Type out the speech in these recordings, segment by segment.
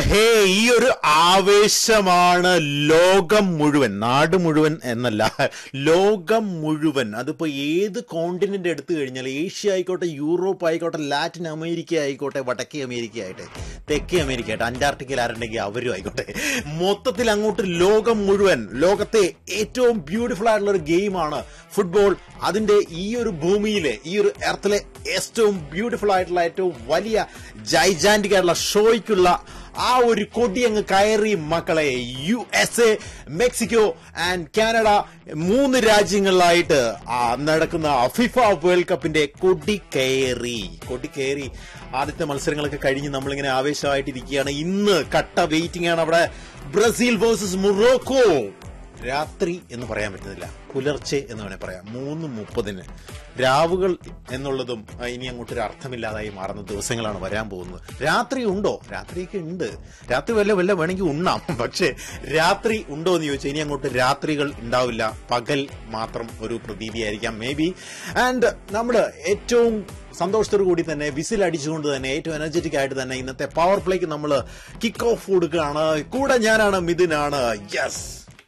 ഹേ ഈ ഒരു ആവേശമാണ് ലോകം മുഴുവൻ നാട് മുഴുവൻ എന്നല്ല ലോകം മുഴുവൻ അതിപ്പോ ഏത് കോണ്ടിനെന്റ് എടുത്തു കഴിഞ്ഞാൽ ഏഷ്യ ആയിക്കോട്ടെ യൂറോപ്പ് ആയിക്കോട്ടെ ലാറ്റിൻ അമേരിക്ക ആയിക്കോട്ടെ വടക്കേ അമേരിക്ക ആയിട്ട് തെക്കേ അമേരിക്ക ആയിട്ട് അന്റാർട്ടിക്കയിൽ ആരുണ്ടെങ്കിൽ അവരും ആയിക്കോട്ടെ മൊത്തത്തിൽ അങ്ങോട്ട് ലോകം മുഴുവൻ ലോകത്തെ ഏറ്റവും ബ്യൂട്ടിഫുൾ ആയിട്ടുള്ള ഒരു ഗെയിമാണ് ഫുട്ബോൾ അതിന്റെ ഈ ഒരു ഭൂമിയിലെ ഈ ഒരു എർത്തിലെ ഏറ്റവും ബ്യൂട്ടിഫുൾ ആയിട്ടുള്ള ഏറ്റവും വലിയ ജൈജാന്റിക് ആയിട്ടുള്ള ഷോയ്ക്കുള്ള ആ ഒരു കൊടി അങ്ങ് കയറി മക്കളെ U S A Mexico and Canada മൂന്ന് രാജ്യങ്ങളിലായിട്ട് ആ നടക്കുന്ന ഫിഫ വേൾഡ് കപ്പിന്റെ കൊടി കയറി കൊടി കയറി ആദ്യത്തെ മത്സരങ്ങളൊക്കെ കഴിഞ്ഞ് നമ്മളിങ്ങനെ ആവേശമായിട്ടിരിക്കുകയാണ് ഇന്ന് കട്ട വെയിറ്റിംഗ് ആണ് അവിടെ ബ്രസീൽ വേഴ്സസ് മൊറോക്കോ രാത്രി എന്ന് പറയാൻ പറ്റുന്നില്ല പുലർച്ചെ എന്ന് വേണേൽ പറയാം മൂന്ന് മുപ്പതിന് രാവുകൾ എന്നുള്ളതും ആ, ഇനി അങ്ങോട്ട് ഒരു അർത്ഥമില്ലാതായി മാറുന്ന ദിവസങ്ങളാണ് വരാൻ പോകുന്നത് രാത്രി ഉണ്ടോ രാത്രിയൊക്കെ ഉണ്ട് രാത്രി വല്ല വല്ല വേണമെങ്കിൽ ഉണ്ണാം പക്ഷേ രാത്രി ഉണ്ടോ എന്ന് ചോദിച്ചാൽ ഇനി അങ്ങോട്ട് രാത്രികൾ ഉണ്ടാവില്ല പകൽ മാത്രം ഒരു പ്രതീതിയായിരിക്കാം മേ ബി ആൻഡ് നമ്മൾ ഏറ്റവും സന്തോഷത്തോടു കൂടി തന്നെ വിസിൽ അടിച്ചുകൊണ്ട് തന്നെ ഏറ്റവും എനർജറ്റിക് ആയിട്ട് തന്നെ ഇന്നത്തെ പവർ പ്ലേക്ക് നമ്മൾ കിക്ക് ഓഫ് കൊടുക്കുകയാണ് കൂടെ ഞാനാണ് മിഥുനാണ് yes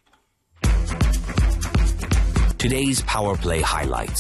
Today's Power Play highlights.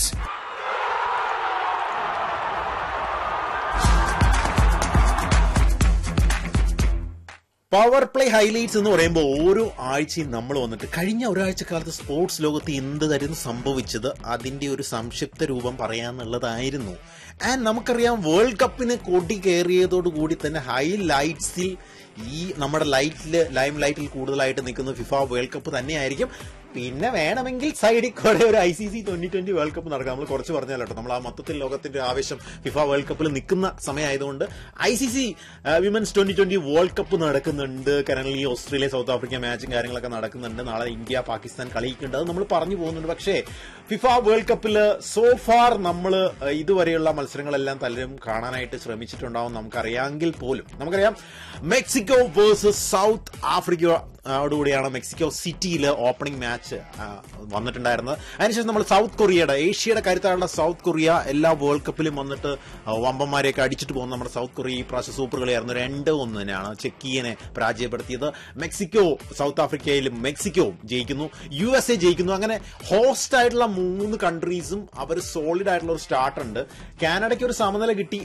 Power play highlights എന്ന് പറയുമ്പോൾ ഓരോ ആഴ്ചയും നമ്മൾ വന്നിട്ട് കഴിഞ്ഞ ഒരാഴ്ച കാലത്ത് സ്പോർട്സ് ലോകത്ത് എന്തായിരുന്നു സംഭവിച്ചത് അതിന്റെ ഒരു സംക്ഷിപ്ത രൂപം പറയാന്നുള്ളതായിരുന്നു ആൻഡ് നമുക്കറിയാം വേൾഡ് കപ്പിന് കൊടി കയറിയതോടുകൂടി തന്നെ ഹൈലൈറ്റ്സിൽ ഈ നമ്മുടെ ലൈറ്റിൽ ലൈം ലൈറ്റിൽ കൂടുതലായിട്ട് നിൽക്കുന്ന ഫിഫ വേൾഡ് കപ്പ് തന്നെയായിരിക്കും പിന്നെ വേണമെങ്കിൽ സൈഡിൽ കൂടെ ഒരു I C C twenty twenty world cup നടക്കാം നമ്മൾ കുറച്ച് പറഞ്ഞാലോ കേട്ടോ നമ്മൾ ആ മൊത്തത്തിൽ ലോകത്തിന്റെ ആവേശം ഫിഫ വേൾഡ് കപ്പിൽ നിൽക്കുന്ന സമയമായതുകൊണ്ട് I C C women's twenty twenty world cup നടക്കുന്നുണ്ട് കറന്റ് ഓസ്ട്രേലിയ സൗത്ത് ആഫ്രിക്ക മാച്ചും കാര്യങ്ങളൊക്കെ നടക്കുന്നുണ്ട് നാളെ ഇന്ത്യ പാകിസ്ഥാൻ കളിക്കുന്നുണ്ട് അത് നമ്മൾ പറഞ്ഞു പോകുന്നുണ്ട് പക്ഷേ ഫിഫ വേൾഡ് കപ്പിൽ സോ ഫാർ നമ്മൾ ഇതുവരെയുള്ള മത്സരങ്ങളെല്ലാം പലരും കാണാനായിട്ട് ശ്രമിച്ചിട്ടുണ്ടാവും നമുക്കറിയാമെങ്കിൽ പോലും നമുക്കറിയാം മെക്സിക്കോ വേഴ്സസ് സൗത്ത് ആഫ്രിക്ക ഓടുകൂടിയാണ് മെക്സിക്കോ സിറ്റിയിൽ ഓപ്പണിംഗ് മാച്ച് വന്നിട്ടുണ്ടായിരുന്നത് അതിനുശേഷം നമ്മൾ സൗത്ത് കൊറിയയുടെ ഏഷ്യയുടെ കരുത്തായുള്ള സൗത്ത് കൊറിയ എല്ലാ വേൾഡ് കപ്പിലും വന്നിട്ട് ആ, വമ്പന്മാരെയൊക്കെ അടിച്ചിട്ട് പോകുന്ന നമ്മുടെ സൗത്ത് കൊറിയ ഈ പ്രാവശ്യം സൂപ്പർ കളിയായിരുന്നു രണ്ട് ഒന്നിനാണ് ചെക്കിയനെ പരാജയപ്പെടുത്തിയത് മെക്സിക്കോ സൗത്ത് ആഫ്രിക്കയിലും മെക്സിക്കോ ജയിക്കുന്നു യു എസ് എ ജയിക്കുന്നു അങ്ങനെ ഹോസ്റ്റ് ആയിട്ടുള്ള മൂന്ന് കൺട്രീസും അവർ സോളിഡ് ആയിട്ടുള്ള ഒരു സ്റ്റാർട്ട് ഉണ്ട് കാനഡയ്ക്ക് ഒരു സമനില കിട്ടി